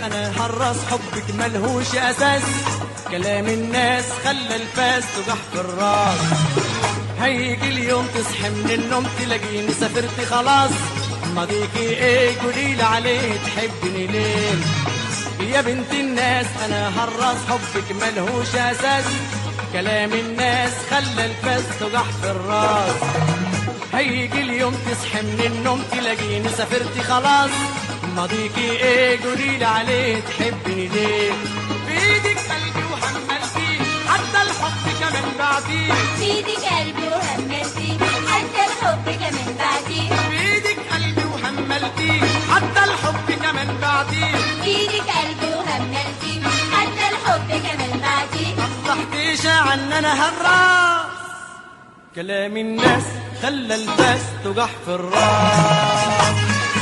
انا هرس حبك ملهوش اساس كلام الناس خلى الفاس تجح في الراس هيجي اليوم تصحي من النوم تلاقيني سافرت خلاص ماضيكي ايه قوليلي عليه تحبني ليه يا بنت الناس انا هرس حبك ملهوش اساس كلام الناس خلى الفاس تجح في الراس هيجي اليوم تصحي من النوم تلاقيني سافرت خلاص ماضيكي ايه قوليلي عليه تحبني ليه بايدك قلبي وحملتي حتى الحب كمان بعديه بيدك قلبي وهملتي حتى الحب كمان بعدين بايدك قلبي وحملتي حتى الحب كمان بعديه بيدك قلبي وهملتي حتى الحب كمان بعدين صحتيش عن انا هالراس كلام الناس خلى الفاس تجح في الراس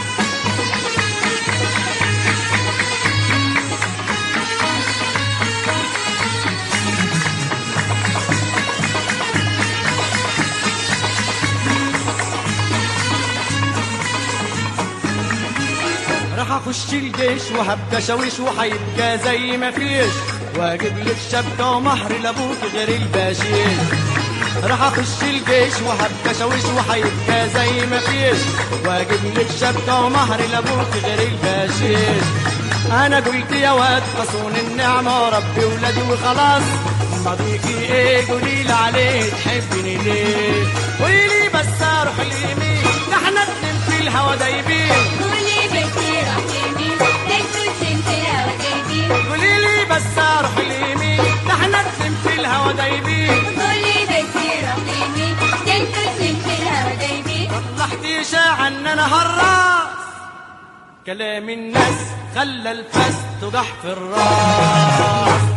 راح اخش الجيش وهبقى شاويش وهيبقى زي ما فيش واجيب لك شبكه ومهر لابوك غير الباشيش راح اخش الجيش وهبقى شاويش وهيبقى زي ما فيش واجيب لك شبكه ومهر لابوك غير الباشيش انا قلت يا واد حصون النعمه وربي ولادي وخلاص ماضيكي ايه قوليلي عليه تحبني ليه قوليلي بس اروح اليمين ده احنا اتنين في الهوا دايبين قولي بيتي راح يمين تكتب سنت الهوا جايبين قولي لي بس اروح اليمين ده احنا اتنين في الهوا دايبين قولي بيتي راح يمين تكتب سنت الهوا جايبين طلعتي شاع ان انا هراس كلام الناس خلى الفاس تجح في الراس